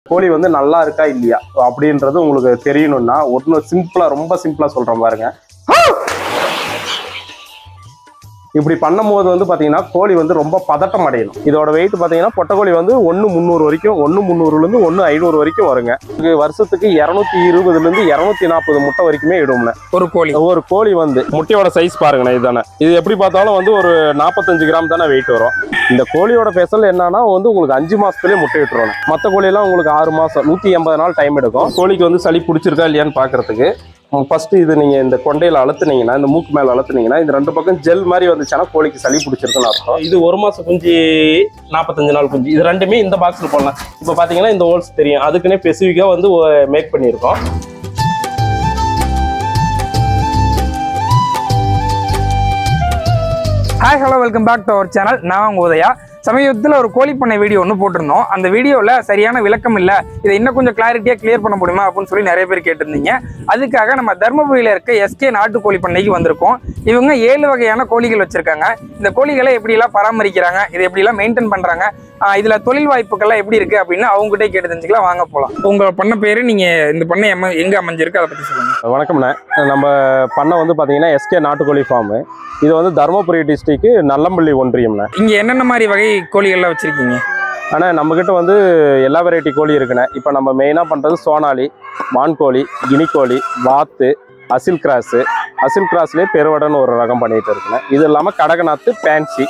கோழி வந்து நல்லா இருக்கா இல்லையா அப்படின்றது உங்களுக்கு தெரியணும்னா ஒன்று சிம்பிளா ரொம்ப சிம்பிளா சொல்றேன் பாருங்க இப்படி பண்ணும்போது வந்து பாத்தீங்கன்னா கோழி வந்து ரொம்ப பதட்டம் அடையணும் இதோட வெயிட் பாத்தீங்கன்னா பொட்டைக்கோழி வந்து ஒன்று முந்நூறு வரைக்கும் ஒன்று முந்நூறுலேருந்து ஒன்று ஐநூறு வரைக்கும் வருங்க இது வருஷத்துக்கு இரநூத்தி இருபதுலேருந்து இரநூத்தி நாற்பது முட்டை வரைக்குமே இடும்ண்ணே ஒரு கோழி ஒரு கோழி வந்து முட்டையோட சைஸ் பாருங்கண்ணே இதுதானே இது எப்படி பார்த்தாலும் வந்து ஒரு நாற்பத்தஞ்சு கிராம் தானே வெயிட் வரும் இந்த கோழியோட ஸ்பெஷல் என்னன்னா வந்து உங்களுக்கு அஞ்சு மாசத்துலயே முட்டை விட்டுரும் மற்ற கோழியெல்லாம் உங்களுக்கு ஆறு மாசம் நூற்றி எண்பது நாள் டைம் எடுக்கும் கோழிக்கு வந்து சளி பிடிச்சிருக்கா இல்லையான்னு பார்க்கறதுக்கு ஃபர்ஸ்ட் இது நீங்க இந்த கொண்டையில அழுத்துனீங்கன்னா இந்த மூக்கு மேல அழுத்துனீங்கன்னா இந்த ரெண்டு பக்கம் ஜெல் மாதிரி வந்துச்சுன்னா கோழிக்கு சளி பிடிச்சிருக்குன்னு அர்த்தம் இது ஒரு மாசம் குஞ்சு நாற்பத்தஞ்சு நாள் குஞ்சு இது ரெண்டுமே இந்த பாக்ஸ்ல போடலாம் இப்போ பாத்தீங்கன்னா இந்த ஹோல்ஸ் தெரியும் அதுக்குன்னே ஸ்பெசிஃபிக்கா வந்து மேக் பண்ணியிருக்கோம் hi hello welcome back to our channel நான் உங்க உதயா சமீபத்தில் ஒரு கோழி பண்ணை வீடியோ ஒன்று போட்டிருந்தோம் அந்த வீடியோவில் சரியான விளக்கம் இல்லை இதை இன்னும் கொஞ்சம் கிளாரிட்டியாக கிளியர் பண்ண முடியுமா அப்படின்னு சொல்லி நிறைய பேர் கேட்டிருந்தீங்க அதுக்காக நம்ம தருமபுரியில் இருக்க எஸ்கே நாட்டு கோழி பண்ணைக்கு வந்திருக்கோம் இவங்க ஏழு வகையான கோழிகள் வச்சிருக்காங்க இந்த கோழிகளை எப்படிலாம் பராமரிக்கிறாங்க இதை எப்படிலாம் மெயின்டைன் பண்ணுறாங்க இதில் தொழில் வாய்ப்புகள்லாம் எப்படி இருக்குது அப்படின்னு அவங்ககிட்ட கேட்டு தெரிஞ்சுக்கலாம் வாங்க போகலாம் உங்கள் பண்ண பேர் நீங்கள் இந்த பண்ணை எம்ம எங்கே அமைஞ்சிருக்கு அதை பற்றி சொல்லுங்கள் வணக்கம்ண்ணே நம்ம பண்ணை வந்து பார்த்தீங்கன்னா எஸ்கே நாட்டுக்கோழி ஃபார்மு இது வந்து தருமபுரி டிஸ்ட்ரிக்கு நல்லம்பள்ளி ஒன்றியம்ண்ணே இங்கே என்னென்ன மாதிரி வகை கோழிகள்லாம் வச்சுருக்கீங்க ஆனால் நம்மக்கிட்ட வந்து எல்லா வெரைட்டி கோழி இருக்குண்ணே இப்போ நம்ம மெயினாக பண்ணுறது சோனாலி வான்கோழி கினிக்கோழி வாத்து அசில் கிராஸு அசில் கிராஸ்லேயே பெருவடன்னு ஒரு ரகம் பண்ணிட்டு இருக்குண்ணே இது இல்லாமல் கடகநாத்து பேன்சி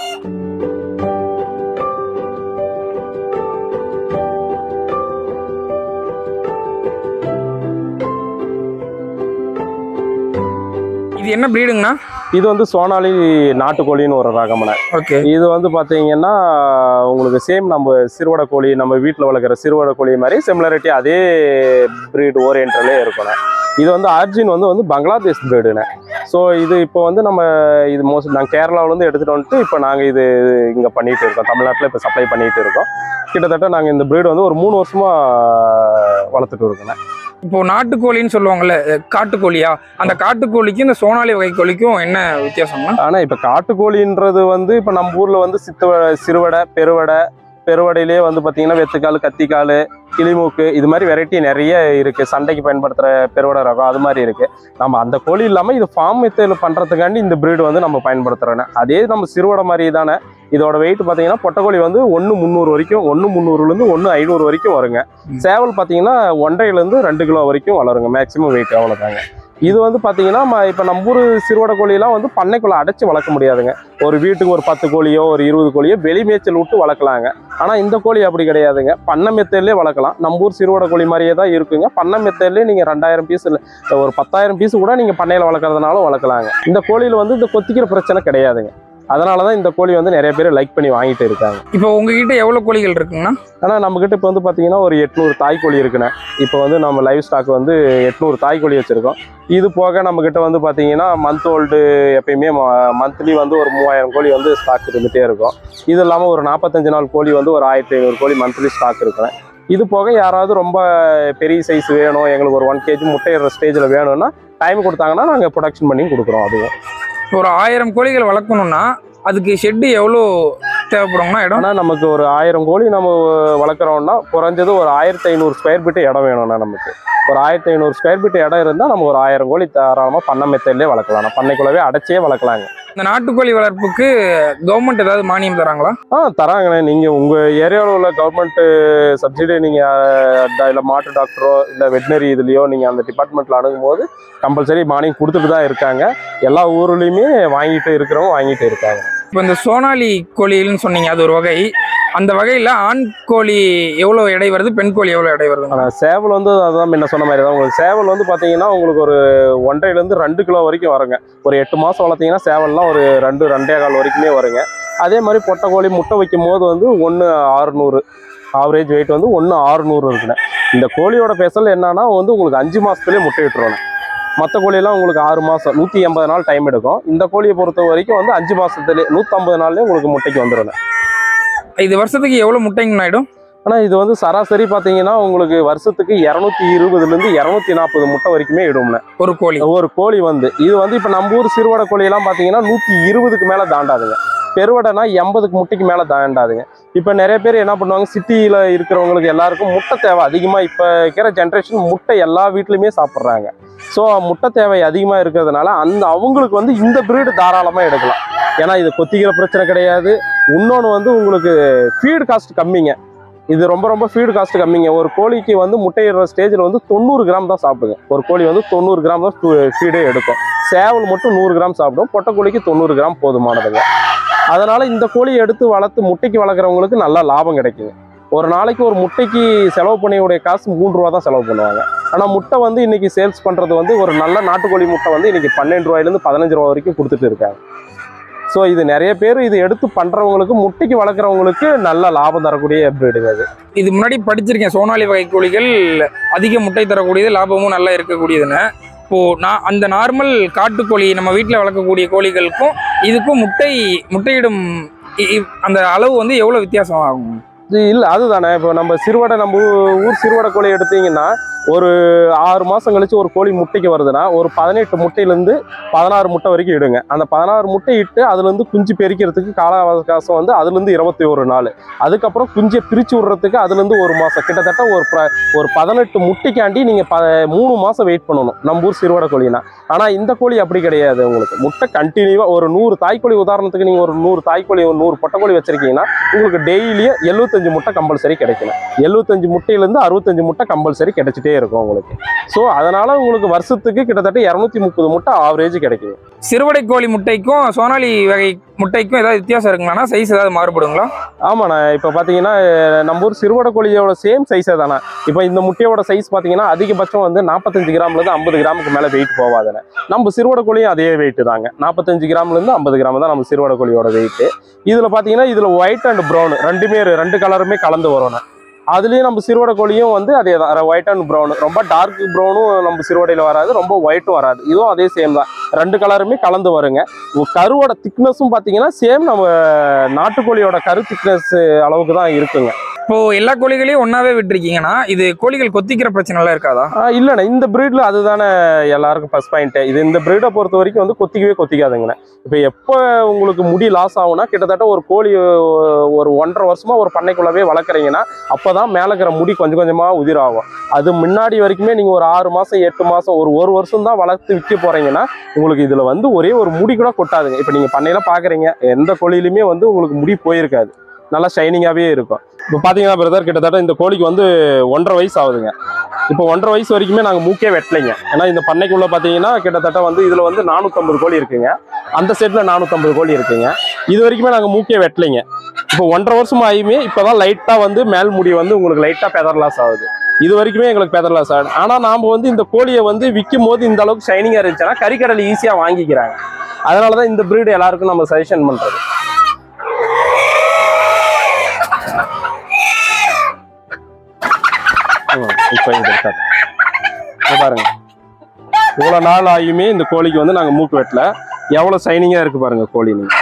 இது என்ன ப்ரீடுங்கண்ணா இது வந்து சோனாலி நாட்டுக்கோழின்னு ஒரு ரகம்ண்ணே ஓகே இது வந்து பார்த்தீங்கன்னா உங்களுக்கு சேம் நம்ம சிறுவடை கோழி நம்ம வீட்டில் வளர்க்குற சிறுவடை கோழி மாதிரி சிமிலாரிட்டி அதே ப்ரீட் ஓரியன்டலே இருக்கணும் இது வந்து ஆர்ஜின் வந்து வந்து பங்களாதேஷ் ப்ரீடுண்ணே ஸோ இது இப்போ வந்து நம்ம இது மோஸ்ட் நாங்கள் கேரளாவிலேருந்து எடுத்துகிட்டு வந்துட்டு இப்போ நாங்கள் இது இங்கே பண்ணிட்டு இருக்கோம் தமிழ்நாட்டில் இப்போ சப்ளை பண்ணிட்டு இருக்கோம் கிட்டத்தட்ட நாங்கள் இந்த ப்ரீடு வந்து ஒரு மூணு வருஷமாக வளர்த்துட்டு இருக்கோண்ணே இப்போ நாட்டுக்கோழின்னு சொல்லுவாங்கல்ல அஹ் காட்டுக்கோழியா அந்த காட்டுக்கோழிக்கும் இந்த சோனாலி வகை கோழிக்கும் என்ன வித்தியாசம்னா ஆனால் இப்போ காட்டுக்கோழின்றது வந்து இப்போ நம்ம ஊரில் வந்து சித்து சிறுவடை பெருவடை பெருவடையிலேயே வந்து பார்த்தீங்கன்னா வெத்துக்கால் கத்திக்கால் கிளிமூக்கு இது மாதிரி வெரைட்டி நிறைய இருக்குது சண்டைக்கு பயன்படுத்துகிற பெருவடை ரகம் அது மாதிரி இருக்குது நம்ம அந்த கோழி இல்லாமல் இது ஃபார்ம் மெத்தடில் பண்ணுறதுக்காண்டி இந்த breed வந்து நம்ம பயன்படுத்துகிறோன்னு அதே நம்ம சிறுவடை மாதிரி தானே இதோட வெயிட் பார்த்தீங்கன்னா பொட்டைக்கோழி வந்து ஒன்று முந்நூறு வரைக்கும் ஒன்று முந்நூறுலேருந்து ஒன்று ஐநூறு வரைக்கும் வருங்க ம். சேவல் பார்த்தீங்கன்னா ஒன்றையிலேருந்து ரெண்டு கிலோ வரைக்கும் வளருங்க மேக்ஸிமம் வெயிட் அவ்வளோதாங்க இது வந்து பார்த்தீங்கன்னா ம- இப்போ நம்ம ஊர் சிறுவடை கோழியெல்லாம் வந்து பண்ணைக்குள்ளே அடைச்சி வளர்க்க முடியாதுங்க ஒரு வீட்டுக்கு ஒரு பத்து கோழியோ ஒரு இருபது கோழியோ வெளி மேய்ச்சல் விட்டு வளர்க்கலாங்க ஆனால் இந்த கோழி அப்படி கிடையாதுங்க பண்ணை மெத்தட்லேயே வளர்க்கலாம் நம்ம ஊர் சிறுவடை கோழி மாதிரியே தான் இருக்குங்க பண்ணை மெத்தட்லேயே நீங்கள் ரெண்டாயிரம் பீஸ் ஒரு பத்தாயிரம் பீஸ் கூட நீங்கள் பண்ணையில் வளர்க்குறதுனாலும் வளர்க்கலாங்க இந்த கோழியில் வந்து இந்த கொத்திக்கிற பிரச்சனை கிடையாதுங்க அதனால தான் இந்த கோழி வந்து நிறைய பேர் லைக் பண்ணி வாங்கிட்டு இருக்காங்க இப்போ உங்ககிட்ட எவ்வளவு கோழிகள் இருக்குங்கண்ணா ஆனால் நம்மக்கிட்ட இப்போ வந்து பார்த்தீங்கன்னா ஒரு எட்நூறு தாய்க்கோழி இருக்குண்ணே இப்போ வந்து நம்ம லைவ் ஸ்டாக் வந்து எட்நூறு தாய்க்கோழி வச்சுருக்கோம் இது போக நம்மக்கிட்ட வந்து பார்த்தீங்கன்னா மந்த் ஓல்டு எப்பயுமே மந்த்லி வந்து ஒரு மூவாயிரம் கோழி வந்து ஸ்டாக் இருந்துகிட்டே இருக்கும் இது இல்லாமல் ஒரு நாற்பத்தஞ்சு நாள் கோழி வந்து ஒரு ஆயிரத்தி ஐநூறு கோழி மந்த்லி ஸ்டாக் இருக்குண்ணே இது போக யாராவது ரொம்ப பெரிய சைஸ் வேணும் எங்களுக்கு ஒரு ஒன் கேஜி முட்டையிடுற ஸ்டேஜில் வேணும்னா டைம் கொடுத்தாங்கன்னா நாங்கள் ப்ரொடக்ஷன் பண்ணி கொடுக்குறோம் அதுவும் ஒரு ஆயிரம் கோழிகள் வளர்க்கணும்னா அதுக்கு ஷெட்டு எவ்வளோ தேவைப்படுங்கண்ணா இடம் ஆனால் நமக்கு ஒரு ஆயிரம் கோழி நம்ம வளர்க்குறோம்னா குறைஞ்சது ஒரு ஆயிரத்தி ஐநூறு ஸ்கொயர் ஃபீட் இடம் வேணும்னா நமக்கு ஒரு ஆயிரத்தி ஐநூறு ஸ்கொயர் ஃபீட் இடம் இருந்தால் நம்ம ஒரு ஆயிரம் கோழி தாராளமாக பண்ணை மெத்தட்லேயே வளர்க்கலாம் நான் பண்ணைக்குள்ளவே அடைச்சே வளர்க்கலாங்க இந்த நாட்டுக்கோழி வளர்ப்புக்கு கவர்மெண்ட் ஏதாவது மானியம் தராங்களா ஆ தராங்கண்ணே நீங்கள் உங்கள் ஏரியாவில் உள்ள கவர்மெண்ட்டு சப்சிடி நீங்கள் இல்லை மாட்டு டாக்டரோ இல்லை வெட்டினரி இதுலேயோ நீங்கள் அந்த டிபார்ட்மெண்ட்டில் அணுகும்போது கம்பல்சரி மானியம் கொடுத்துட்டு தான் இருக்காங்க எல்லா ஊர்லேயுமே வாங்கிட்டு இருக்கிறவங்க வாங்கிட்டு இருக்காங்க இப்போ இந்த சோனாலி கோழின்னு சொன்னீங்க அது ஒரு வகை அந்த வகையில் ஆண் கோழி எவ்வளோ எடை வருது பெண் கோழி எவ்வளோ எடை வருதுங்க ஆனால் சேவல் வந்து அதான் முன்ன சொன்ன மாதிரி தான் உங்களுக்கு சேவல் வந்து பார்த்தீங்கன்னா உங்களுக்கு ஒரு ஒன்றரைலேருந்து ரெண்டு கிலோ வரைக்கும் வருங்க ஒரு எட்டு மாதம் வளர்த்தீங்கன்னா சேவல்லாம் ஒரு ரெண்டு ரெண்டே கால் வரைக்குமே வருங்க அதே மாதிரி பொட்டை கோழி முட்டை வைக்கும் போது வந்து ஒன்று ஆறுநூறு ஆவரேஜ் வெயிட் வந்து ஒன்று ஆறுநூறு இருக்குண்ணே இந்த கோழியோட ஸ்பெஷல் என்னன்னா வந்து உங்களுக்கு அஞ்சு மாதத்துலேயே முட்டை விட்டுருவாங்க மற்ற கோழியெல்லாம் உங்களுக்கு ஆறு மாதம் நூற்றி எண்பது நாள் டைம் எடுக்கும் இந்த கோழியை பொறுத்த வரைக்கும் வந்து அஞ்சு மாதத்துலேயே நூற்றம்பது நாள்லேயே உங்களுக்கு முட்டைக்கு வந்துடும் இது வருஷத்துக்கு எவ்வளோ முட்டைங்கண்ணா ஆயிடும் ஆனால் இது வந்து சராசரி பார்த்தீங்கன்னா உங்களுக்கு வருஷத்துக்கு இரநூத்தி இருபதுலேருந்து இரநூத்தி நாற்பது முட்டை வரைக்குமே இடும்ண்ணே ஒரு கோழி ஒரு கோழி வந்து இது வந்து இப்போ நம்ம ஊர் சிறுவடை கோழியெல்லாம் பார்த்தீங்கன்னா நூற்றி இருபதுக்கு மேலே தாண்டாதுங்க பெருவடைனா எண்பதுக்கு முட்டைக்கு மேலே தாண்டாதுங்க இப்போ நிறைய பேர் என்ன பண்ணுவாங்க சிட்டியில் இருக்கிறவங்களுக்கு எல்லாருக்கும் முட்டை தேவை அதிகமாக இப்போ இருக்கிற ஜென்ரேஷன் முட்டை எல்லா வீட்லையுமே சாப்பிட்றாங்க ஸோ முட்டை தேவை அதிகமாக இருக்கிறதுனால அந்த அவங்களுக்கு வந்து இந்த பிரீடு தாராளமாக எடுக்கலாம் ஏன்னா இது கொத்திக்கிற பிரச்சனை கிடையாது இன்னொன்று வந்து உங்களுக்கு ஃபீடு காஸ்ட் கம்மிங்க இது ரொம்ப ரொம்ப ஃபீடு காஸ்ட் கம்மிங்க ஒரு கோழிக்கு வந்து முட்டையிடுற ஸ்டேஜில் வந்து தொண்ணூறு கிராம் தான் சாப்பிடுங்க ஒரு கோழி வந்து தொண்ணூறு கிராம் தான் ஃபீடே எடுக்கும் சேவல் மட்டும் நூறு கிராம் சாப்பிடும் பொட்டைக்கோழிக்கு தொண்ணூறு கிராம் போதுமானதுங்க அதனால இந்த கோழியை எடுத்து வளர்த்து முட்டைக்கு வளர்க்குறவங்களுக்கு நல்ல லாபம் கிடைக்குது ஒரு நாளைக்கு ஒரு முட்டைக்கு செலவு பண்ணியுடைய காசு மூன்று ரூபா தான் செலவு பண்ணுவாங்க ஆனால் முட்டை வந்து இன்னைக்கு சேல்ஸ் பண்ணுறது வந்து ஒரு நல்ல நாட்டுக்கோழி முட்டை வந்து இன்னைக்கு பன்னெண்டு ரூபாயிலேருந்து பதினஞ்சு ரூபா வரைக்கும் கொடுத்துட்டு இருக்காங்க ஸோ இது நிறைய பேர் இது எடுத்து பண்ணுறவங்களுக்கு முட்டைக்கு வளர்க்குறவங்களுக்கு நல்ல லாபம் தரக்கூடிய பிரீடுங்க அது இது முன்னாடி படிச்சிருக்கேன் சோனாலி வகை கோழிகள் அதிக முட்டை தரக்கூடியது லாபமும் நல்லா இருக்கக்கூடியதுன்னு இப்போ நான் அந்த நார்மல் காட்டுக்கோழி நம்ம வீட்டில் வளர்க்கக்கூடிய கோழிகளுக்கும் இதுக்கும் முட்டை முட்டையிடும் இ- இ- அந்த அளவு வந்து எவ்வளோ வித்தியாசம் ஆகும் இது இல்லை அதுதானே இப்போ நம்ம சிறுவடை நம்ம ஊ- ஊர் சிறுவடை கோழி எடுத்தீங்கன்னா ஒரு ஆறு மாதம் கழிச்சு ஒரு கோழி முட்டைக்கு வருதுன்னா ஒரு பதினெட்டு முட்டையிலேருந்து பதினாறு முட்டை வரைக்கும் இடுங்க அந்த பதினாறு முட்டை இட்டு அதுலேருந்து குஞ்சு பெரிக்கிறதுக்கு கால அவகாசம் வந்து அதுலேருந்து இருபத்தி ஒரு நாள் அதுக்கப்புறம் குஞ்சை பிரித்து விடுறதுக்கு அதுலேருந்து ஒரு மாதம் கிட்டத்தட்ட ஒரு ப- ஒரு பதினெட்டு முட்டைக்காண்டி நீங்கள் ப மூணு மாதம் வெயிட் பண்ணணும் நம்ம ஊர் சிறுவடை கோழினா ஆனால் இந்த கோழி அப்படி கிடையாது உங்களுக்கு முட்டை கண்டினியூவாக ஒரு நூறு தாய்க்கோழி உதாரணத்துக்கு நீங்கள் ஒரு நூறு தாய்க்கோழி ஒரு நூறு பொட்டைக்கோழி வச்சிருக்கீங்கன்னா உங்களுக்கு டெய்லியும் எழுபத்தஞ்சு முட்டை கம்பல்சரி கிடைக்கணும் எழுபத்தஞ்சு முட்டையிலேருந்து அறுபத்தஞ்சு முட்டை கம்பல்சரி கிடைச்சிட்டே இருக்கும் உங்களுக்கு ஸோ அதனால உங்களுக்கு வருஷத்துக்கு கிட்டத்தட்ட இரநூத்தி முப்பது முட்டை ஆவரேஜ் கிடைக்கும் சிறுவடை கோழி முட்டைக்கும் சோனாலி வகை முட்டைக்கும் ஏதாவது வித்தியாசம் இருக்குங்களா சைஸ் ஏதாவது மாறுபடுங்களா ஆமாண்ணா இப்போ பார்த்தீங்கன்னா அஹ், நம்ம ஊர் சிறுவடை கோழியோட சேம் சைஸே தானே இப்போ இந்த முட்டையோட சைஸ் பார்த்தீங்கன்னா அதிகபட்சம் வந்து நாற்பத்தஞ்சு கிராம்லேருந்து ஐம்பது கிராமுக்கு மேலே வெயிட் போகாதுண்ணே நம்ம சிறுவடை கோழியும் அதே வெயிட் தாங்க நாற்பத்தஞ்சு கிராம்லேருந்து ஐம்பது கிராம் தான் நம்ம சிறுவடை கோழியோட வெயிட் இதில் பார்த்தீங்கன்னா இதில் ஒயிட் அண்ட் ப்ரௌன் ரெண்டுமே ரெண்டு கலருமே கலந்து வரும்ண்ணே அதுலேயும் நம்ம சிறுவடை கோழியும் வந்து அதே தான் ஒயிட் அண்ட் ப்ரௌன் ரொம்ப டார்க் ப்ரௌனும் நம்ம சிறுவடையில் வராது ரொம்ப ஒயிட்டும் வராது இதுவும் அதே சேம் தான் ரெண்டு கலருமே கலந்து வருங்க உ- கருவோட திக்னஸும் பார்த்தீங்கன்னா சேம் நம்ம நாட்டுக்கோழியோட கரு திக்னஸ் அளவுக்கு தான் இருக்குங்க இப்போ எல்லா கோழிகளையும் ஒன்னாவே விட்டுருக்கீங்கன்னா இது கோழிகள் கொத்திக்கிற பிரச்சனை எல்லாம் இருக்காதா ஆ, இல்லைண்ணே இந்த ப்ரீடில் அதுதானே எல்லாருக்கும் ஃபர்ஸ்ட் பாயிண்ட்டு இது இந்த ப்ரீடை பொறுத்த வரைக்கும் வந்து கொத்திக்கவே கொத்திக்காதுங்கண்ணே இப்போ எப்போ உங்களுக்கு முடி லாஸ் ஆகும்னா கிட்டத்தட்ட ஒரு கோழி ஒரு ஒன்றரை வருஷமா ஒரு பண்ணைக்குள்ளவே வளர்க்குறீங்கன்னா அப்போ தான் மேலே இருக்கிற முடி கொஞ்சம் கொஞ்சமாக உதிராகும் அது முன்னாடி வரைக்குமே நீங்கள் ஒரு ஆறு மாதம் எட்டு மாதம் ஒரு ஒரு வருஷம் தான் வளர்த்து விற்க போகிறீங்கன்னா உங்களுக்கு இதில் வந்து ஒரே ஒரு முடி கூட கொட்டாதுங்க இப்போ நீங்கள் பண்ணையில் பார்க்குறீங்க எந்த கோழியிலுமே வந்து உங்களுக்கு முடி போயிருக்காது நல்லா ஷைனிங்காகவே இருக்கும் இப்போ பார்த்தீங்கன்னா பிரதர் கிட்டத்தட்ட இந்த கோழிக்கு வந்து ஒன்றரை வயசு ஆகுதுங்க இப்போ ஒன்றரை வயசு வரைக்குமே நாங்கள் மூக்கே வெட்டலைங்க ஏன்னா இந்த பண்ணைக்குள்ளே பார்த்தீங்கன்னா கிட்டத்தட்ட வந்து இதில் வந்து நானூற்றம்பது கோழி இருக்குங்க அந்த செட்டில் நானூற்றம்பது கோழி இருக்குங்க இது வரைக்குமே நாங்கள் மூக்கே வெட்டலைங்க இப்போ ஒன்றரை வருஷம் ஆகியுமே இப்போ தான் லைட்டாக வந்து மேல் முடி வந்து உங்களுக்கு லைட்டாக பெதர் லாஸ் ஆகுது இது வரைக்குமே எங்களுக்கு பெதர் லாஸ் ஆகுது ஆனால் நாம் வந்து இந்த கோழியை வந்து விற்கும் போது இந்த அளவுக்கு ஷைனிங்காக இருந்துச்சுன்னா கறிக்கடல் ஈஸியாக வாங்கிக்கிறாங்க அதனால தான் இந்த ப்ரீடு எல்லாருக்கும் நம்ம சஜஷன் பண்ணுறது இப்போ இது இருக்காது இங்க பாருங்க இவ்வளோ நாள் ஆகியுமே இந்த கோழிக்கு வந்து நாங்கள் மூக்கு வெட்டல எவ்வளோ ஷைனிங்காக இருக்கு பாருங்க கோழி நீங்க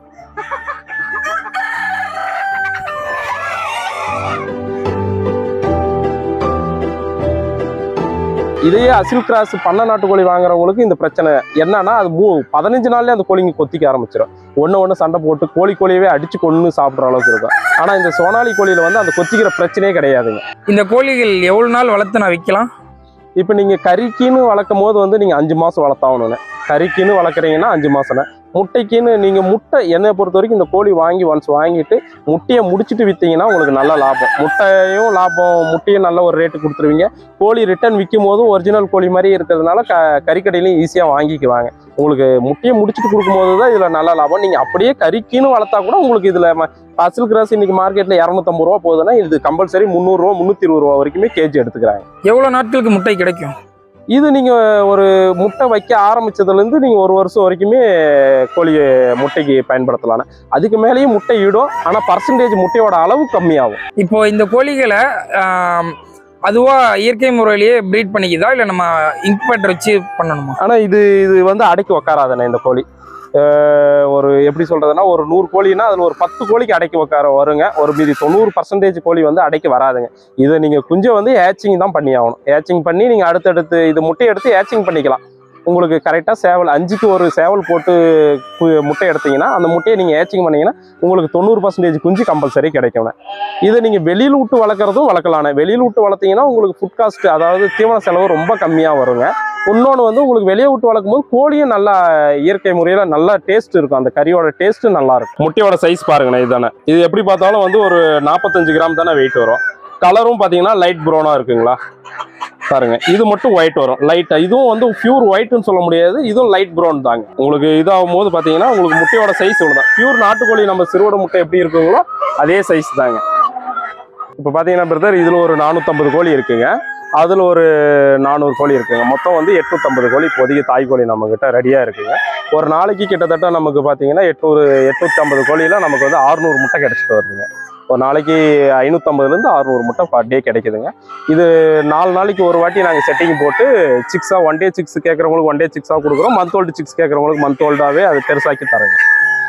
இதையே அசில் கிராஸ் பண்ண நாட்டுக்கோழி வாங்குறவங்களுக்கு இந்த பிரச்சனை என்னன்னா அது மூ பதினஞ்சு நாள்லயே அந்த கோழிங்க கொத்திக்க ஆரம்பிச்சிடும் ஒன்று ஒன்று சண்டை போட்டு கோழி கோழியவே அடிச்சு கொண்டு சாப்பிட்ற அளவுக்கு இருக்கும் ஆனால் இந்த சோனாலி கோழியில வந்து அந்த கொத்திக்கிற பிரச்சனையே கிடையாதுங்க இந்த கோழிகள் எவ்வளவு நாள் வளர்த்து நான் விற்கலாம் இப்போ நீங்கள் கறிக்குன்னு வளர்க்கும் போது வந்து நீங்கள் அஞ்சு மாதம் வளர்த்தாகணுண்ணே கறிக்குன்னு வளர்க்குறீங்கன்னா அஞ்சு மாதம்ண்ணே முட்டைக்குன்னு நீங்கள் முட்டை என்னை பொறுத்த வரைக்கும் இந்த கோழி வாங்கி ஒன்ஸ் வாங்கிட்டு முட்டையை முடிச்சுட்டு விற்றீங்கன்னா உங்களுக்கு நல்ல லாபம் முட்டையும் லாபம் முட்டையும் நல்ல ஒரு ரேட்டு கொடுத்துருவீங்க கோழி ரிட்டர்ன் விற்கும் போதும் ஒரிஜினல் கோழி மாதிரி இருக்கிறதுனால க கறிக்கடையிலையும் ஈஸியாக வாங்கிக்குவாங்க உங்களுக்கு முட்டையை முடிச்சுட்டு கொடுக்கும்போது தான் இதில் நல்ல லாபம் நீங்கள் அப்படியே கறிக்குன்னு வளர்த்தா கூட உங்களுக்கு இதில் அசில் கிராஸ் இன்னைக்கு மார்க்கெட்டில் இரநூத்தம்பது ரூபா போகுதுன்னா இது கம்பல்சரி முந்நூறுரூவா முந்நூற்றி இருபது ரூபா வரைக்குமே கேஜி எடுத்துக்கிறாங்க எவ்வளவு நாட்களுக்கு முட்டை கிடைக்கும் இது நீங்க ஒரு முட்டை வைக்க ஆரம்பிச்சதுல இருந்து நீங்க ஒரு வருஷம் வரைக்குமே கோழி முட்டைக்கு பயன்படுத்தலாம் அதுக்கு மேலேயும் முட்டை இடும் ஆனா பர்சன்டேஜ் முட்டையோட அளவு கம்மியாகும் இப்போ இந்த கோழிகளை ஆம், அதுவா இயற்கை முறையிலேயே ப்ரீட் பண்ணிக்குதா இல்லை நம்ம இன்குபேட்டர் வச்சு பண்ணணுமா ஆனா இது இது வந்து அடக்கி உக்காராதுண்ணே இந்த கோழி அஹ் ஒரு எப்படி சொல்றதுன்னா ஒரு நூறு கோழின்னா அதுல ஒரு பத்து கோழிக்கு அடக்கி உட்கார வருங்க ஒரு மீதி தொண்ணூறு பர்சன்டேஜ் கோழி வந்து அடக்கி வராதுங்க இதை நீங்க குஞ்சை வந்து ஏச்சிங் தான் பண்ணி ஆகணும் ஏச்சிங் பண்ணி நீங்க அடுத்தடுத்து இது முட்டையை எடுத்து ஏச்சிங் பண்ணிக்கலாம் உங்களுக்கு கரெக்டாக சேவல் அஞ்சுக்கு ஒரு சேவல் போட்டு கு- முட்டை எடுத்தீங்கன்னா அந்த முட்டையை நீங்கள் ஏச்சிங் பண்ணீங்கன்னா உங்களுக்கு தொண்ணூறு பர்சன்டேஜ் குஞ்சு கம்பல்சரி கிடைக்கும் இதை நீங்கள் வெளியில் விட்டு வளர்க்குறதும் வளர்க்கலாண்ணே வெளியில் விட்டு வளர்த்தீங்கன்னா உங்களுக்கு ஃபுட் காஸ்ட் அதாவது தீவன செலவு ரொம்ப கம்மியாக வருங்க இன்னொன்று வந்து உங்களுக்கு வெளியே விட்டு வளர்க்கும் போது கோழியும் நல்லா இயற்கை முறையில் நல்லா டேஸ்ட் இருக்கும் அந்த கறியோட டேஸ்ட்டு நல்லா இருக்கும் முட்டையோட சைஸ் பாருங்கண்ணே இதுதானே இது எப்படி பார்த்தாலும் வந்து ஒரு நாற்பத்தஞ்சு கிராம் தானே வெயிட் வரும் கலரும் பார்த்தீங்கன்னா லைட் ப்ரௌனாக இருக்குங்களா பாருங்க இது மட்டும் ஒயிட் வரும் லைட்டாக இதுவும் வந்து பியூர் ஒயிட்னு சொல்ல முடியாது இதுவும் லைட் ப்ரௌன் தாங்க உங்களுக்கு இதாகும் போது பார்த்தீங்கன்னா உங்களுக்கு முட்டையோட சைஸ் இவ்வளோ தான் பியூர் நாட்டுக்கோழி நம்ம சிறுவடை முட்டை எப்படி இருக்குங்களோ அதே சைஸ் தாங்க இப்போ பார்த்தீங்கன்னா பிரதர் இதில் ஒரு நானூற்றம்பது கோழி இருக்குங்க அதில் ஒரு நானூறு கோழி இருக்குங்க மொத்தம் வந்து எட்நூற்றம்பது கோழி இப்போதைக்கு தாய் கோழி நம்மக்கிட்ட ரெடியாக இருக்குங்க ஒரு நாளைக்கு கிட்டத்தட்ட நமக்கு பார்த்தீங்கன்னா எட்நூறு எட்நூற்றம்பது கோழியில் நமக்கு வந்து ஆறுநூறு முட்டை கிடச்சிட்டு வருதுங்க ஒரு நாளைக்கு ஐநூற்றம்பதுலேருந்து அறுநூறு முட்டை பர் டே கிடைக்குதுங்க இது நாலு நாளைக்கு ஒரு வாட்டி நாங்கள் செட்டிங் போட்டு சிக்ஸாக ஒன் டே சிக்ஸ் கேட்குறவங்களுக்கு ஒன் டே சிக்ஸாக கொடுக்குறோம் மந்த் ஓல்டு சிக்ஸ் கேட்குறவங்களுக்கு மந்த் ஓல்டாகவே அது பெருசாக்கி தரேங்க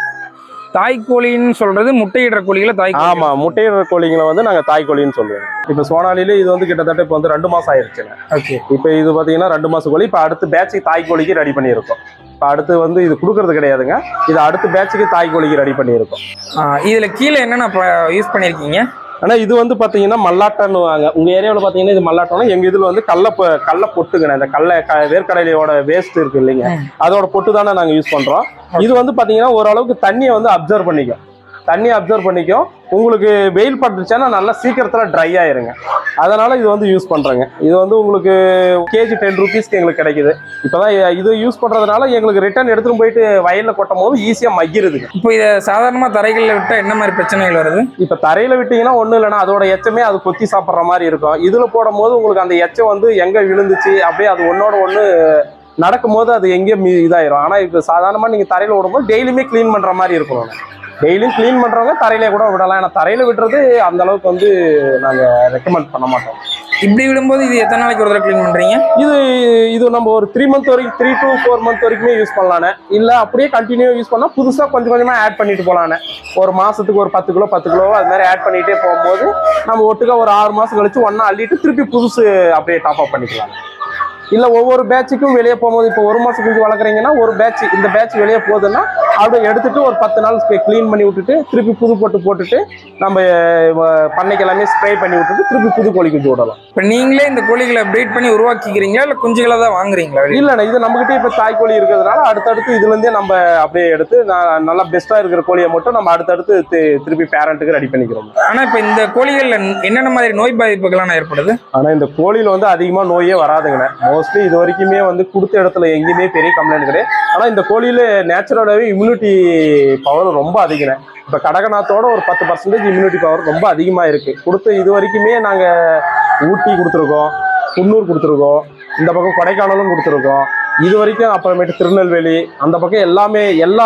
தாய்க்கோழின்னு சொல்றது முட்டையிடுற கோழிகளை தாய் ஆமா முட்டையிடுற கோழிங்களை வந்து நாங்க தாய் கோழின்னு சொல்லுவோம் இப்போ சோனாலிலே இது வந்து கிட்டத்தட்ட இப்போ வந்து ரெண்டு மாசம் ஆயிருச்சுங்க ஓகே இப்போ இது பாத்தீங்கன்னா ரெண்டு மாசம் கோழி இப்போ அடுத்து பேட்சுக்கு தாய் கோழிக்கு ரெடி பண்ணியிருக்கோம் இப்போ அடுத்து வந்து இது கொடுக்கறது கிடையாதுங்க இது அடுத்த பேட்சுக்கு தாய் கோழிக்கு ரெடி பண்ணியிருக்கோம் இதுல கீழே என்னென்ன யூஸ் பண்ணிருக்கீங்க ஆனா இது வந்து பாத்தீங்கன்னா மல்லாட்டன்னு வாங்க உங்க ஏரியாவில் பாத்தீங்கன்னா இது மல்லாட்டம்னா எங்க இதுல வந்து கடல பொ- கடல பொட்டுங்கண்ணே இந்த கடல க- வேர்க்கடலையோட வேஸ்ட் இருக்கு இல்லைங்க ம். அதோட பொட்டு தானே நாங்க யூஸ் பண்றோம் இது வந்து பாத்தீங்கன்னா ஓரளவுக்கு தண்ணியை வந்து அப்சர்வ் பண்ணிக்கும் தண்ணி அப்சர்வ் பண்ணிக்கும் உங்களுக்கு வெயில் பட்டுச்சுன்னா நல்லா சீக்கிரத்துல ட்ரை ஆயிருங்க அதனால இது வந்து யூஸ் பண்றேங்க இது வந்து உங்களுக்கு கேஜி டென் ருபீஸ்க்கு எங்களுக்கு கிடைக்குது இப்பதான் இது யூஸ் பண்றதுனால எங்களுக்கு ரிட்டர்ன் எடுத்துட்டு போயிட்டு வயல்ல கொட்டும் போது ஈஸியா மகிருதுங்க இப்போ இதை சாதாரணமா தரைகளில் விட்டா என்ன மாதிரி பிரச்சனைகள் வருது இப்ப தரையில விட்டீங்கன்னா ஒண்ணும் இல்லைன்னா அதோட எச்சமே அது கொத்தி சாப்பிட்ற மாதிரி இருக்கும் இதுல போடும்போது உங்களுக்கு அந்த எச்சம் வந்து எங்க விழுந்துச்சு அப்படியே அது ஒன்னோட ஒண்ணு நடக்கும்போது அது எங்கேயும் மீ- இதாயிரும் ஆனா இப்ப சாதாரணமா நீங்க தரையில விடும்போது டெய்லியுமே க்ளீன் பண்ற மாதிரி இருக்கும் டெய்லியும் க்ளீன் பண்றவங்க தரையில கூட விடலாம் ஏன்னா தரையில விடுறது அந்த அளவுக்கு வந்து நாங்க ரெக்கமெண்ட் பண்ண மாட்டோம் இப்படி விடும்போது இது எத்தனை நாளைக்கு ஒரு தடவை க்ளீன் பண்றீங்க இது இது நம்ம ஒரு த்ரீ மந்த் வரைக்கும் த்ரீ டு ஃபோர் மந்த் வரைக்குமே யூஸ் பண்ணலானே இல்ல அப்படியே கண்டினியூ யூஸ் பண்ணா புதுசா கொஞ்சம் கொஞ்சமா ஆட் பண்ணிட்டு போலானே ஒரு மாசத்துக்கு ஒரு பத்து கிலோ பத்து கிலோ அது மாதிரி ஆட் பண்ணிட்டே போகும்போது நம்ம ஒட்டுக்கா ஒரு ஆறு மாசம் கழிச்சு ஒண்ணா அள்ளிட்டு திருப்பி புதுசு அப்படியே டாப் அப் பண்ணிக்கலாம் இல்ல ஒவ்வொரு பேட்சுக்கும் வெளியே போகும்போது இப்போ ஒரு மாசம் குஞ்சு வளர்க்குறீங்கன்னா ஒரு பேட்ச் இந்த பேட்ச் வெளியே போகுதுன்னா அப்படியே எடுத்துட்டு ஒரு பத்து நாள் க்ளீன் பண்ணி விட்டுட்டு திருப்பி புது போட்டு போட்டுட்டு நம்ம அஹ், பண்ணைக்கு எல்லாமே ஸ்ப்ரே பண்ணி விட்டுட்டு திருப்பி புது கோழி குஞ்சு விடலாம் இப்போ நீங்களே இந்த கோழிகளை ப்ரீட் பண்ணி உருவாக்கிக்கிறீங்களா இல்ல குஞ்சுகளை தான் வாங்குறீங்களா வெளிய? இல்லண்ணா இது நம்மகிட்ட இப்ப தாய்க்கோழி இருக்கிறதுனால அடுத்தடுத்து இதுல இருந்தே நம்ம அப்படியே எடுத்து நான் நல்லா பெஸ்டா இருக்கிற கோழியை மட்டும் நம்ம அடுத்தடுத்து தி- திருப்பி பேரண்ட்டுக்கு ரெடி பண்ணிக்கிறோம் ஆனா இப்போ இந்த கோழிகள்ல என்னென்ன மாதிரி நோய் பாதிப்புகள்லாம் ஏற்படுது ஆனா இந்த கோழியில வந்து அதிகமா நோயே வராதுங்கண்ணே மோஸ்ட்லி இது வரைக்குமே வந்து கொடுத்த இடத்துல எங்கேயுமே பெரிய கம்ப்ளைண்ட் கிடையாது ஆனா இந்த கோழியில நேச்சுரலாவே இம்யூனிட்டி பவர் ரொம்ப அதிகண்ணே இப்ப கடகநாத்தோட ஒரு பத்து பர்சன்டேஜ் இம்யூனிட்டி பவர் ரொம்ப அதிகமா இருக்கு கொடுத்த இது வரைக்குமே நாங்க ஊட்டி கொடுத்துருக்கோம் குன்னூர் கொடுத்துருக்கோம் இந்த பக்கம் கொடைக்கானலும் கொடுத்துருக்கோம் இது வரைக்கும் அப்புறமேட்டு திருநெல்வேலி அந்த பக்கம் எல்லாமே எல்லா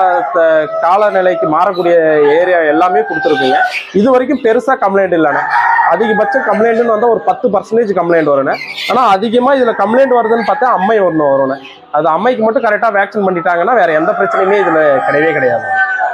த- காலநிலைக்கு மாறக்கூடிய ஏரியா எல்லாமே கொடுத்துருக்குங்க இது வரைக்கும் பெருசா கம்ப்ளைண்ட் இல்லைண்ணே அதிகபட்சம் கம்ப்ளைண்ட்னு வந்தால் ஒரு பத்து பர்சன்டேஜ் கம்ப்ளைண்ட் வரும்ண்ணே ஆனால் அதிகமாக இதில் கம்ப்ளைண்ட் வருதுன்னு பார்த்தா அம்மை ஒன்று வரும்ண்ணே அது அம்மைக்கு மட்டும் கரெக்டாக வேக்சின் பண்ணிட்டாங்கன்னா வேற எந்த பிரச்சனையுமே இதில் கிடையவே கிடையாது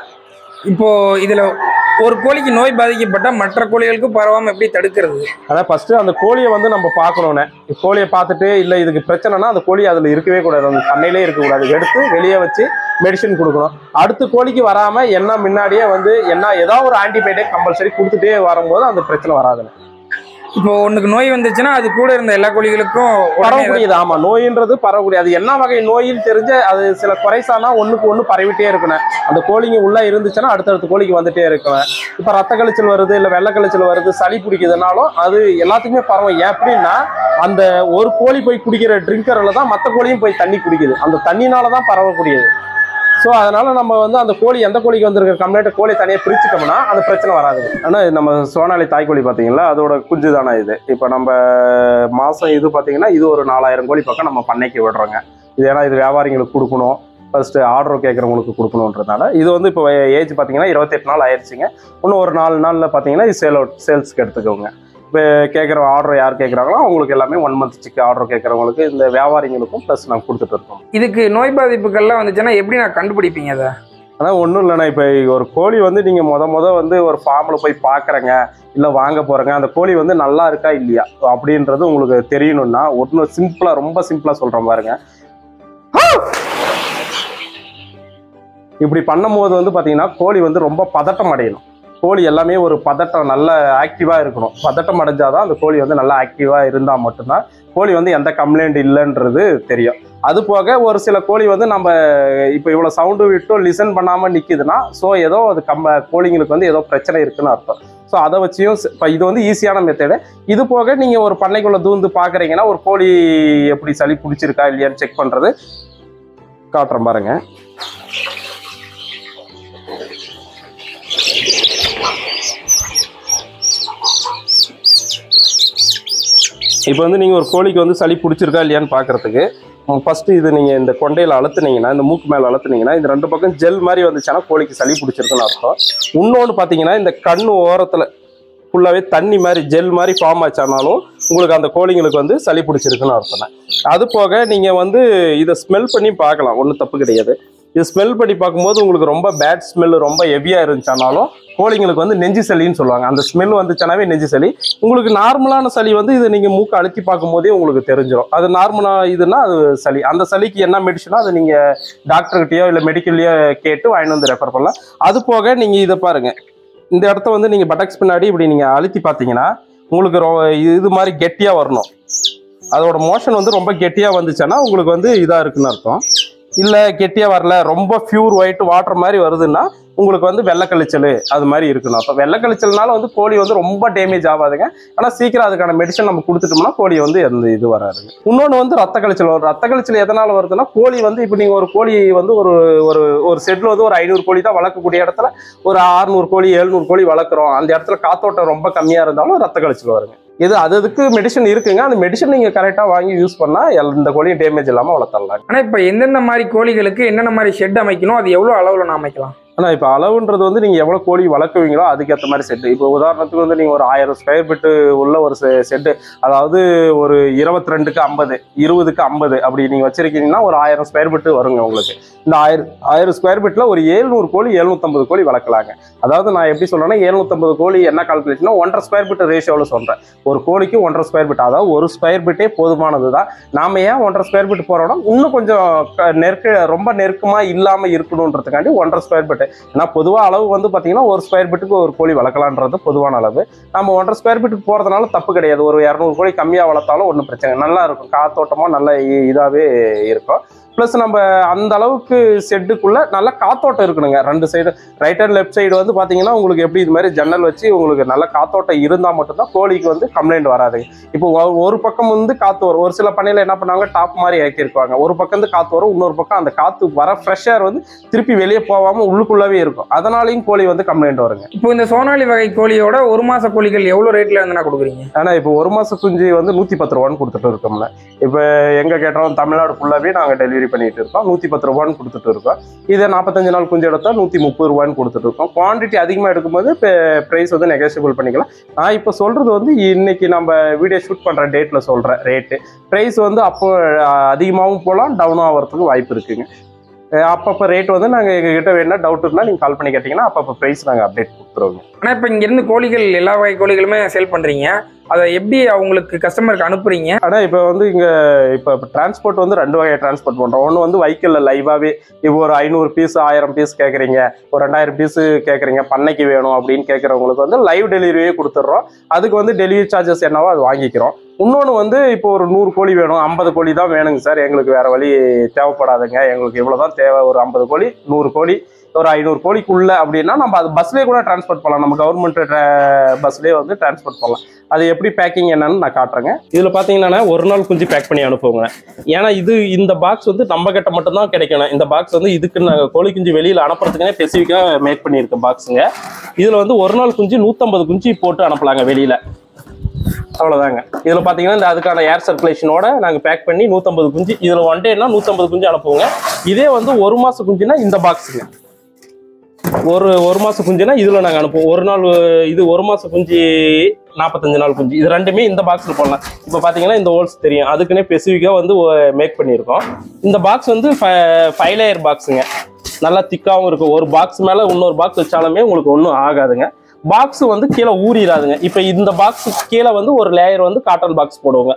இப்போ இதுல ஒரு கோழிக்கு நோய் பாதிக்கப்பட்டா மற்ற கோழிகளுக்கு பரவாம எப்படி தடுக்கிறது அதான் ஃபர்ஸ்ட் அந்த கோழியை வந்து நம்ம பார்க்கணுண்ணே கோழியை பார்த்துட்டு இல்லை இதுக்கு பிரச்சனைனா அந்த கோழி அதில் இருக்கவே கூடாது அந்த பண்ணையிலே இருக்கக்கூடாது எடுத்து வெளியே வச்சு மெடிசன் கொடுக்கணும் அடுத்த கோழிக்கு வராம என்ன முன்னாடியே வந்து என்ன ஏதாவது ஒரு ஆன்டிபயோட்டிக் கம்பல்சரி கொடுத்துட்டே வரும்போது அந்த பிரச்சனை வராதுண்ணே இப்போ ஒண்ணுக்கு நோய் வந்துச்சுன்னா அது கூட இருந்த எல்லா கோழிகளுக்கும் உடனே பரவக்கூடியது ஆமா நோயின்றது பரவக்கூடியது அது என்ன வகை நோயின்னு தெரிஞ்ச அது சில குறைசானா ஒண்ணுக்கு ஒண்ணு பரவிட்டே இருக்கணும் அந்த கோழிங்க உள்ள இருந்துச்சுன்னா அடுத்தடுத்த கோழிக்கு வந்துட்டே இருக்கணும் இப்ப ரத்த கழிச்சல் வருது இல்ல வெள்ளை கழிச்சல் வருது சளி பிடிக்குதுனாலும் அது எல்லாத்துக்குமே பரவும் ஏன் எப்படின்னா அந்த ஒரு கோழி போய் குடிக்கிற ட்ரிங்கர்ல தான் மற்ற கோழியும் போய் தண்ணி குடிக்குது அந்த தண்ணினால தான் பரவக்கூடியது ஸோ அதனால நம்ம வந்து அந்த கோழி எந்த கோழிக்கு வந்திருக்கிற கம்ப்ளைண்ட் கோழி தனியாக பிரிச்சுட்டோம்னா அந்த பிரச்சனை வராது ஆனால் நம்ம சோனாலி தாய்க்கோழி பார்த்தீங்களா அதோட குஞ்சு தானே இது இப்போ நம்ம மாதம் இது பார்த்தீங்கன்னா இது ஒரு நாலாயிரம் கோழி பக்கம் நம்ம பண்ணைக்கு விடுறோங்க இது ஏன்னா இது வியாபாரிங்களுக்கு கொடுக்கணும் ஃபர்ஸ்ட் ஆர்டர் கேட்குறவங்களுக்கு கொடுக்கணுன்றதுனால இது வந்து இப்போ ஏஜ் பார்த்தீங்கன்னா இருபத்தெட்டு நாள் ஆயிடுச்சுங்க இன்னும் ஒரு நாலு நாளில் பார்த்தீங்கன்னா இது சேல் அவுட் சேல்ஸ்க்கு எடுத்துக்கோங்க இப்போ கேட்குற ஆர்டர் யார் கேட்குறாங்களோ அவங்களுக்கு எல்லாமே ஒன் மந்த் சிக்கு ஆர்டர் கேட்குறவங்களுக்கு இந்த வியாபாரிங்களுக்கும் ப்ளஸ் நாங்கள் கொடுத்துட்டு இருக்கோம் இதுக்கு நோய் பாதிப்புகள்லாம் வந்துச்சுன்னா எப்படி நான் கண்டுபிடிப்பீங்க அதை ஆனால் ஒன்றும் இல்லைண்ணா இப்போ ஒரு கோழி வந்து நீங்கள் முத முத வந்து ஒரு ஃபார்மில் போய் பார்க்குறங்க இல்லை வாங்க போகிறங்க அந்த கோழி வந்து நல்லா இருக்கா இல்லையா அப்படின்றது உங்களுக்கு தெரியணும்னா ஒன்று சிம்பிளாக ரொம்ப சிம்பிளாக சொல்கிறேன் பாருங்க இப்படி பண்ணும்போது வந்து பார்த்தீங்கன்னா கோழி வந்து ரொம்ப பதட்டம் அடையணும் கோழி எல்லாமே ஒரு பதட்டம் நல்ல ஆக்டிவாக இருக்கணும் பதட்டம் அடைஞ்சாதான் அந்த கோழி வந்து நல்லா ஆக்டிவாக இருந்தால் மட்டும்தான் கோழி வந்து எந்த கம்ப்ளைண்ட் இல்லைன்றது தெரியும் அது போக ஒரு சில கோழி வந்து நம்ம இப்போ இவ்வளோ சவுண்டு விட்டும் லிசன் பண்ணாமல் நிற்கிதுன்னா ஸோ ஏதோ அது கம்ப கோழிங்களுக்கு வந்து ஏதோ பிரச்சனை இருக்குன்னு அர்த்தம் ஸோ அதை வச்சியும் இப்போ இது வந்து ஈஸியான மெத்தடு இது போக நீங்கள் ஒரு பண்ணைக்குள்ளே தூந்து பார்க்குறீங்கன்னா ஒரு கோழி எப்படி சளி பிடிச்சிருக்கா இல்லையான்னு செக் பண்ணுறது காட்டுறேன் பாருங்க இப்போ வந்து நீங்கள் ஒரு கோழிக்கு வந்து சளி பிடிச்சிருக்கா இல்லையான்னு பார்க்கறதுக்கு ஃபர்ஸ்ட் இது நீங்கள் இந்த கொண்டையில் அழுத்துனீங்கன்னா இந்த மூக்கு மேலே அழுத்துனீங்கன்னா இந்த ரெண்டு பக்கம் ஜெல் மாதிரி வந்துச்சுன்னா கோழிக்கு சளி பிடிச்சிருக்குன்னு அர்த்தம் இன்னொன்று பார்த்தீங்கன்னா இந்த கண்ணு ஓரத்தில் ஃபுல்லாகவே தண்ணி மாதிரி ஜெல் மாதிரி ஃபார்ம் ஆச்சானாலும் உங்களுக்கு அந்த கோழிங்களுக்கு வந்து சளி பிடிச்சிருக்குன்னு அர்த்தம் அது போக நீங்கள் வந்து இதை ஸ்மெல் பண்ணி பார்க்கலாம் ஒன்றும் தப்பு கிடையாது இது ஸ்மெல் பண்ணி பார்க்கும்போது உங்களுக்கு ரொம்ப பேட் ஸ்மெல் ரொம்ப ஹெவியாக இருந்துச்சானாலும் கோழிங்களுக்கு வந்து நெஞ்சு சளின்னு சொல்லுவாங்க அந்த ஸ்மெல் வந்துச்சுனாவே நெஞ்சு சளி உங்களுக்கு நார்மலான சளி வந்து இதை நீங்கள் மூக்கை அழுத்தி பார்க்கும்போதே உங்களுக்கு தெரிஞ்சிடும் அது நார்மலாக இதுன்னா அது சளி அந்த சளிக்கு என்ன மெடிசனோ அதை நீங்கள் டாக்டர்கிட்டயோ இல்லை மெடிக்கல்லையோ கேட்டு வாங்கிட்டு வந்து ரெஃபர் பண்ணலாம் அது போக நீங்கள் இதை பாருங்கள் இந்த இடத்த வந்து நீங்கள் பட்டக்ஸ் பின்னாடி இப்படி நீங்கள் அழுத்தி பார்த்தீங்கன்னா உங்களுக்கு ரொ இது மாதிரி கெட்டியாக வரணும் அதோட மோஷன் வந்து ரொம்ப கெட்டியாக வந்துச்சுன்னா உங்களுக்கு வந்து இதாக இருக்குன்னு அர்த்தம் இல்லை கெட்டியாக வரல ரொம்ப பியூர் ஒயிட் வாட்டர் மாதிரி வருதுன்னா உங்களுக்கு வந்து வெள்ளக்கழிச்சல் அது மாதிரி இருக்குன்னு அர்த்தம் வெள்ளக்கழிச்சல்னால வந்து கோழி வந்து ரொம்ப டேமேஜ் ஆகாதுங்க ஆனால் சீக்கிரம் அதுக்கான மெடிசன் நம்ம கொடுத்துட்டோம்னா கோழி வந்து எந்த இது வராதுங்க இன்னொன்று வந்து ரத்த கழிச்சல் வரும் ரத்த கழிச்சல் எதனால் வருதுன்னா கோழி வந்து இப்போ நீங்கள் ஒரு கோழி வந்து ஒரு ஒரு ஒரு செட்டில் வந்து ஒரு ஐநூறு கோழி தான் வளர்க்கக்கூடிய இடத்துல ஒரு ஆறுநூறு கோழி எழுநூறு கோழி வளர்க்குறோம் அந்த இடத்துல காத்தோட்டம் ரொம்ப கம்மியாக இருந்தாலும் ரத்த கழிச்சல் வருங்க இது அது அதுக்கு மெடிசன் இருக்குங்க அந்த மெடிசன் நீங்கள் கரெக்டாக வாங்கி யூஸ் பண்ணால் எந்த கோழியும் டேமேஜ் இல்லாமல் வளர்த்தரலாம் ஆனா இப்ப எந்தெந்த மாதிரி கோழிகளுக்கு என்னென்ன மாதிரி ஷெட் அமைக்கணும் அது எவ்வளவு அளவுல நான் அமைக்கலாம் ஆனால் இப்போ அளவுன்றது வந்து நீங்கள் எவ்வளோ கோழி வளர்க்குவீங்களோ அதுக்கேற்ற மாதிரி செட்டு இப்போ உதாரணத்துக்கு வந்து நீங்கள் ஒரு ஆயிரம் ஸ்கொயர் ஃபீட்டு உள்ள ஒரு செட்டு அதாவது ஒரு இருபத்தி ரெண்டுக்கு ஐம்பது இருபதுக்கு ஐம்பது அப்படி நீங்கள் வச்சிருக்கீங்கன்னா ஒரு ஆயிரம் ஸ்கொயர் ஃபீட்டு வருங்க உங்களுக்கு இந்த ஆயிரம் ஆயிரம் ஸ்கொயர் ஃபீட்டில் ஒரு ஏழ்நூறு கோழி எழுநூத்தம்பது கோழி வளர்க்கலாங்க அதாவது நான் எப்படி சொல்றேன்னா எழுநூத்தம்பது கோழி என்ன கால்குலேஷனா ஒன்றரை ஸ்கொயர் ஃபீட் ரேஷியோவில் சொல்கிறேன் ஒரு கோழிக்கு ஒன்றரை ஸ்கொயர் ஃபீட் அதாவது ஒரு ஸ்கொயர் ஃபீட்டே போதுமானது தான் நாம ஏன் ஒன்றரை ஸ்கொயர் ஃபீட் போகிறோம்னா இன்னும் கொஞ்சம் க- நெருக்க ரொம்ப நெருக்கமாக இல்லாமல் இருக்கணுன்றதுக்காண்டி ஒன்றரை ஸ்கொயர் ஃபீட் ஏன்னா பொதுவாக அளவு வந்து பார்த்தீங்கன்னா ஒரு ஸ்கொயர் ஃபீட்டுக்கு ஒரு கோழி வளர்க்கலான்றது பொதுவான அளவு நம்ம ஒன்றரை ஸ்கொயர் ஃபீட்டுக்கு போகிறதுனால தப்பு கிடையாது ஒரு இரநூறு கோழி கம்மியாக வளர்த்தாலும் ஒன்றும் பிரச்சனை இல்லை. நல்லா இருக்கும் காத்தோட்டமாக நல்ல இதாகவே இருக்கும் ப்ளஸ் நம்ம அந்த அளவுக்கு செட்டுக்குள்ள நல்ல காத்தோட்டம் இருக்கணுங்க ரெண்டு side right and left side வந்து பார்த்தீங்கன்னா உங்களுக்கு எப்படி இது மாதிரி ஜன்னல் வச்சு உங்களுக்கு நல்ல காத்தோட்டம் இருந்தால் மட்டும்தான் கோழிக்கு வந்து கம்ப்ளைண்ட் வராது இப்போ ஒ- ஒரு பக்கம் வந்து காற்று வரும் ஒரு சில பண்ணையில் என்ன பண்ணுவாங்க டாப் மாதிரி இறக்கியிருப்பாங்க ஒரு பக்கம் வந்து காற்று வரும் இன்னொரு பக்கம் அந்த காற்று வர ஃப்ரெஷ் ஏர் வந்து திருப்பி வெளியே போகாமல் உள்ளுக்குள்ளவே இருக்கும் அதனாலையும் கோழி வந்து கம்ப்ளைண்ட் வருங்க இப்போ இந்த சோனாலி வகை கோழியோட ஒரு மாச கோழிகள் எவ்வளவு ரேட்ல வந்து நான் கொடுக்குறீங்க ஆனால் இப்போ ஒரு மாதம் குஞ்சு வந்து நூற்றி பத்து ரூபான்னு கொடுத்துட்டு இருக்கோம்ல இப்போ எங்கே கேட்டாலும் தமிழ்நாடு ஃபுல்லாகவே நாங்கள் டெலிவரி பண்ணிட்டு இருக்கோம் நூற்றி பத்து ரூபான்னு கொடுத்துட்டு இருக்கோம் இதே நாற்பத்தஞ்சு நாள் குஞ்சு எடுத்தா நூற்றி முப்பது ரூபான்னு கொடுத்துட்டு இருக்கோம் குவான்டிட்டி அதிகமாக எடுக்கும்போது ப்ரைஸ் வந்து நெகோசியபிள் பண்ணிக்கலாம் நான் இப்போ சொல்கிறது வந்து இன்னைக்கு நம்ம வீடியோ ஷூட் பண்ணுற டேட்டில் சொல்கிறேன் ரேட்டு ப்ரைஸ் வந்து அப்போ அஹ், அதிகமாகவும் போகலாம் டவுன் ஆகிறதுக்கு வாய்ப்பு இருக்குங்க அஹ், அப்பப்போ ரேட் வந்து நாங்கள் எங்ககிட்ட வேணா டவுட் இருந்தால் நீங்கள் கால் பண்ணி கேட்டிங்கன்னா அப்பப்போ ப்ரைஸ் நாங்கள் அப்டேட் கொடுத்துருவோங்க ஆனா இப்ப இங்க இருந்து கோழிகள் எல்லா வகை கோழிகளுமே சேல் பண்றீங்க அதை எப்படி அவங்களுக்கு கஸ்டமருக்கு அனுப்புறீங்க ஆனால் இப்போ வந்து இங்கே இப்போ டிரான்ஸ்போர்ட் வந்து ரெண்டு வகையை டிரான்ஸ்போர்ட் பண்ணுறோம் ஒன்று வந்து வைக்கலில் லைவாகவே இப்போ ஒரு ஐநூறு பீஸ் ஆயிரம் பீஸ் கேட்குறீங்க ஒரு ரெண்டாயிரம் பீஸ் கேட்குறீங்க பண்ணைக்கு வேணும் அப்படின்னு கேட்குறவங்களுக்கு வந்து லைவ் டெலிவரியே கொடுத்துட்றோம் அதுக்கு வந்து டெலிவரி சார்ஜஸ் என்னவோ அது வாங்கிக்கிறோம் இன்னொன்று வந்து இப்போ ஒரு நூறு கோழி வேணும் ஐம்பது கோழி தான் வேணுங்க சார் எங்களுக்கு வேறு வழி தேவைப்படாதுங்க எங்களுக்கு இவ்வளோ தான் தேவை ஒரு ஐம்பது கோழி நூறு கோழி ஒரு ஐநூறு கோழிக்குள்ள அப்படின்னா நம்ம அது பஸ்லேயே கூட டிரான்ஸ்போர்ட் பண்ணலாம் நம்ம கவர்மெண்ட் பஸ்லேயே வந்து டிரான்ஸ்போர்ட் பண்ணலாம் அது எப்படி பேக்கிங் என்னன்னு நான் காட்டுறேங்க இதில் பார்த்தீங்கன்னா ஒரு நாள் குஞ்சு பேக் பண்ணி அனுப்புவோங்க ஏன்னா இது இந்த பாக்ஸ் வந்து நம்ம கிட்ட மட்டும்தான் கிடைக்கணும் இந்த பாக்ஸ் வந்து இதுக்கு நாங்கள் கோழி குஞ்சு வெளியில் அனுப்புறதுக்குனே ஸ்பெசிஃபிக்காக மேக் பண்ணியிருக்க பாக்ஸுங்க இதில் வந்து ஒரு நாள் குஞ்சு நூற்றம்பது குஞ்சு போட்டு அனுப்பலாங்க வெளியில் அவ்வளோதாங்க இதில் பார்த்தீங்கன்னா இந்த அதுக்கான ஏர் சர்க்குலேஷனோட நாங்கள் பேக் பண்ணி நூற்றம்பது குஞ்சு இதில் ஒன் டேனா நூற்றம்பது குஞ்சு அனுப்புவோங்க இதே வந்து ஒரு மாதம் குஞ்சுனா இந்த பாக்ஸுங்க ஒரு ஒரு மாசம் குஞ்சுனா இதுல நாங்க அனுப்புவோம் ஒரு நாள் இது ஒரு மாசம் குஞ்சு நாற்பத்தஞ்சு நாள் குஞ்சு இது ரெண்டுமே இந்த பாக்ஸ்ல போடலாம் இப்போ பாத்தீங்கன்னா இந்த ஹோல்ஸ் தெரியும் அதுக்குன்னே ஸ்பெசிஃபிக்கா வந்து மேக் பண்ணியிருக்கோம் இந்த பாக்ஸ் வந்து ஃபைவ் லேயர் பாக்ஸுங்க நல்லா திக்காவும் இருக்கும் ஒரு பாக்ஸ் மேல இன்னொரு பாக்ஸ் வச்சாலுமே உங்களுக்கு ஒன்றும் ஆகாதுங்க பாக்ஸ் வந்து கீழே ஊறிடாதுங்க இப்போ இந்த பாக்ஸ் கீழே வந்து ஒரு லேயர் வந்து காட்டன் பாக்ஸ் போடுவோங்க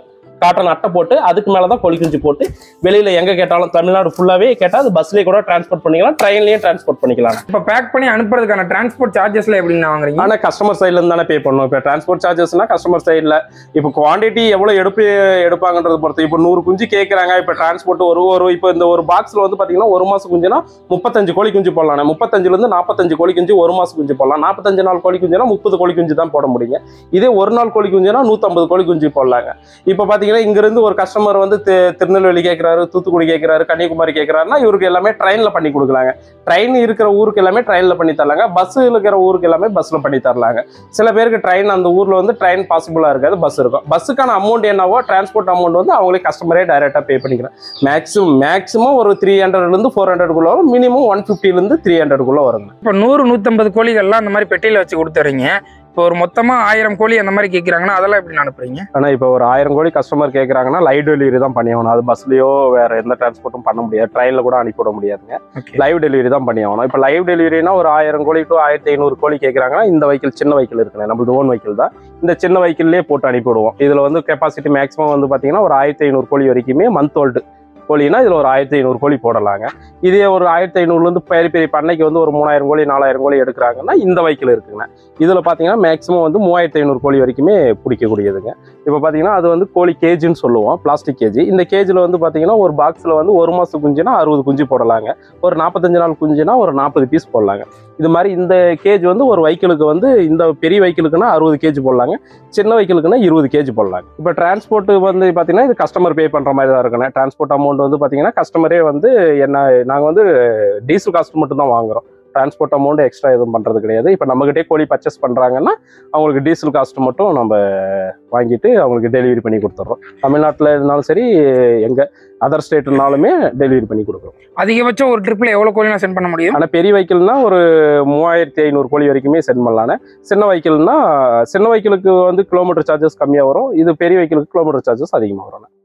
காட்டன் அட்டை போட்டு அதுக்கு மேலே தான் கோழி குஞ்சு போட்டு வெளியில் எங்கே கேட்டாலும் தமிழ்நாடு ஃபுல்லாகவே கேட்டால் அது பஸ்லேயே கூட டிரான்ஸ்போர்ட் பண்ணிக்கலாம் ட்ரெயின்லேயும் டிரான்ஸ்போர்ட் பண்ணிக்கலாம் இப்போ பேக் பண்ணி அனுப்புறதுக்கான டிரான்ஸ்போர்ட் சார்ஜஸ்ல எப்படின்னு வாங்குறீங்க ஆனால் கஸ்டமர் சைட்லேருந்து தானே பே பண்ணணும் இப்போ டிரான்ஸ்போர்ட் சார்ஜஸ்னா கஸ்டமர் சைடில் இப்போ குவாண்டிட்டி எவ்வளோ எடுப்பு எடுப்பாங்கன்றது பொறுத்து இப்போ நூறு குஞ்சு கேட்குறாங்க இப்போ டிரான்ஸ்போர்ட் ஒரு ஒரு இப்போ இந்த ஒரு பாக்ஸில் வந்து பார்த்தீங்கன்னா ஒரு மாதம் குஞ்சுனா முப்பத்தஞ்சு கோழி குஞ்சு போடலாம் முப்பத்தஞ்சுலேருந்து நாற்பத்தஞ்சு கோழி குஞ்சு ஒரு மாதம் குஞ்சு போடலாம் நாற்பத்தஞ்சு நாள் கோழி குஞ்சுனா முப்பது கோழி குஞ்சு தான் போட முடியுங்க இதே ஒரு நாள் கோழி குஞ்சுனா நூற்றம்பது கோழி குஞ்சு போடலாங்க இப்போ பார்த்தீங்கன்னா இங்கேருந்து ஒரு கஸ்டமர் வந்து தி- திருநெல்வேலி கேட்குறாரு தூத்துக்குடி கேட்குறாரு கன்னியாகுமரி கேட்குறாருன்னா இவருக்கு எல்லாமே ட்ரெயினில் பண்ணி கொடுக்கலாங்க ட்ரெயின் இருக்கிற ஊருக்கு எல்லாமே ட்ரெயினில் பண்ணி தரலாங்க பஸ் இருக்கிற ஊருக்கு எல்லாமே பஸ்ஸில் பண்ணி தரலாங்க சில பேருக்கு ட்ரெயின் அந்த ஊரில் வந்து ட்ரெயின் பாசிபிளாக இருக்காது பஸ் இருக்கும் பஸ்ஸுக்கான அமௌண்ட் என்னவோ டிரான்ஸ்போர்ட் அமௌண்ட் வந்து அவங்களே கஸ்டமரே டைரெக்டாக பே பண்ணிக்கிறேன் மேக்ஸிமம் மேக்ஸிமம் ஒரு த்ரீ ஹண்ட்ரட்லேருந்து ஃபோர் ஹண்ட்ரட்குள்ளே வரும் மினிமம் ஒன் ஃபிஃப்டிலேருந்து த்ரீ ஹண்ட்ரட்குள்ளே வருங்க இப்போ நூறு நூற்றம்பது கோழிகள்லாம் அந்த மாதிரி பெட்டியில் வச்சு கொடுத்துறீங்க இப்போ ஒரு மொத்தமா ஆயிரம் கோழி அந்த மாதிரி கேட்குறாங்கன்னா அதெல்லாம் எப்படி அனுப்புறீங்க ஆனால் இப்போ ஒரு ஆயிரம் கோடி கஸ்டமர் கேட்குறாங்கன்னா லைவ் டெலிவரி தான் பண்ணி ஆகணும் அது பஸ்லேயோ வேறு எந்த டிரான்ஸ்போர்ட்டும் பண்ண முடியாது ட்ரெயினில் கூட அனுப்பிவிட முடியாதுங்க ஓகே லைவ் டெலிவரி தான் பண்ணி ஆகணும் இப்போ லைவ் டெலிவரினா ஒரு ஆயிரம் கோழி டு ஆயிரத்தி ஐநூறு கோழி கேட்குறாங்கன்னா இந்த வெஹிக்கிள் சின்ன வெஹிக்கிள் இருக்குண்ணே நம்மளது ஓன் வெஹிக்கிள் தான் இந்த சின்ன வெஹிக்கிள்லேயே போட்டு அனுப்பிவிடுவோம் இதில் வந்து கெப்பாசிட்டி மேக்ஸிமம் வந்து பார்த்தீங்கன்னா ஒரு ஆயிரத்தி ஐநூறு கோழி வரைக்குமே மந்த் ஓல்டு கோழினா இதில் ஒரு ஆயிரத்தி ஐநூறு கோழி போடலாங்க இதே ஒரு ஆயிரத்தி ஐநூறுலேருந்து பெரிய பெரிய பண்ணைக்கு வந்து ஒரு மூணாயிரம் கோழி நாலாயிரம் கோழி எடுக்கிறாங்கன்னா இந்த வெஹிக்கிள் இருக்குங்க இதில் பார்த்தீங்கன்னா மேக்ஸிமம் வந்து மூவாயிரத்தி ஐநூறு கோழி வரைக்குமே பிடிக்கக்கூடியதுங்க இப்போ பார்த்தீங்கன்னா அது வந்து கோழி கேஜின்னு சொல்லுவோம் பிளாஸ்டிக் கேஜி இந்த கேஜில் வந்து பார்த்தீங்கன்னா ஒரு பாக்ஸில் வந்து ஒரு மாதம் குஞ்சுனா அறுபது குஞ்சு போடலாங்க ஒரு நாற்பத்தஞ்சு நாள் குஞ்சுனா ஒரு நாற்பது பீஸ் போடலாங்க இது மாதிரி இந்த கேஜ் வந்து ஒரு வைக்கிளுக்கு வந்து இந்த பெரிய வைக்கிளுக்குன்னா அறுபது கேஜி போடலாங்க சின்ன வைக்கிளுக்குன்னா இருபது கேஜி போடலாங்க இப்போ டிரான்ஸ்போர்ட் வந்து பார்த்தீங்கன்னா இது கஸ்டமர் பே பண்ணுற மாதிரி தான் இருக்குண்ணே டிரான்ஸ்போர்ட் அமௌண்ட் வந்து பார்த்தீங்கன்னா கஸ்டமரே வந்து என்ன நாங்கள் வந்து டீசல் காஸ்ட் மட்டும் தான் வாங்குறோம் டிரான்ஸ்போர்ட் அமௌண்ட் எக்ஸ்ட்ரா எதுவும் பண்ணுறது கிடையாது இப்போ நம்மகிட்டே கோழி பர்ச்சேஸ் பண்ணுறாங்கன்னா அவங்களுக்கு டீசல் காஸ்ட் மட்டும் நம்ம வாங்கிட்டு அவங்களுக்கு டெலிவரி பண்ணி கொடுத்துட்றோம் தமிழ்நாட்டில் இருந்தாலும் சரி எங்கே அதர் ஸ்டேட்னாலுமே டெலிவரி பண்ணி கொடுக்குறோம் அதிகபட்சம் ஒரு ட்ரிப்பில் எவ்வளோ கோழி நான் சென்ட் பண்ண முடியும் ஆனால் பெரிய வெஹிக்கிள்னா ஒரு மூவாயிரத்தி ஐநூறு கோழி வரைக்குமே சென்ட் பண்ணலான்னு சின்ன வெஹிக்கிள்னா சின்ன வெஹிக்கிளுக்கு வந்து கிலோமீட்டர் சார்ஜஸ் கம்மியாக வரும் இது பெரிய வெஹிக்கிளுக்கு கிலோமீட்டர் சார்ஜஸ் அதிகமாக வரும்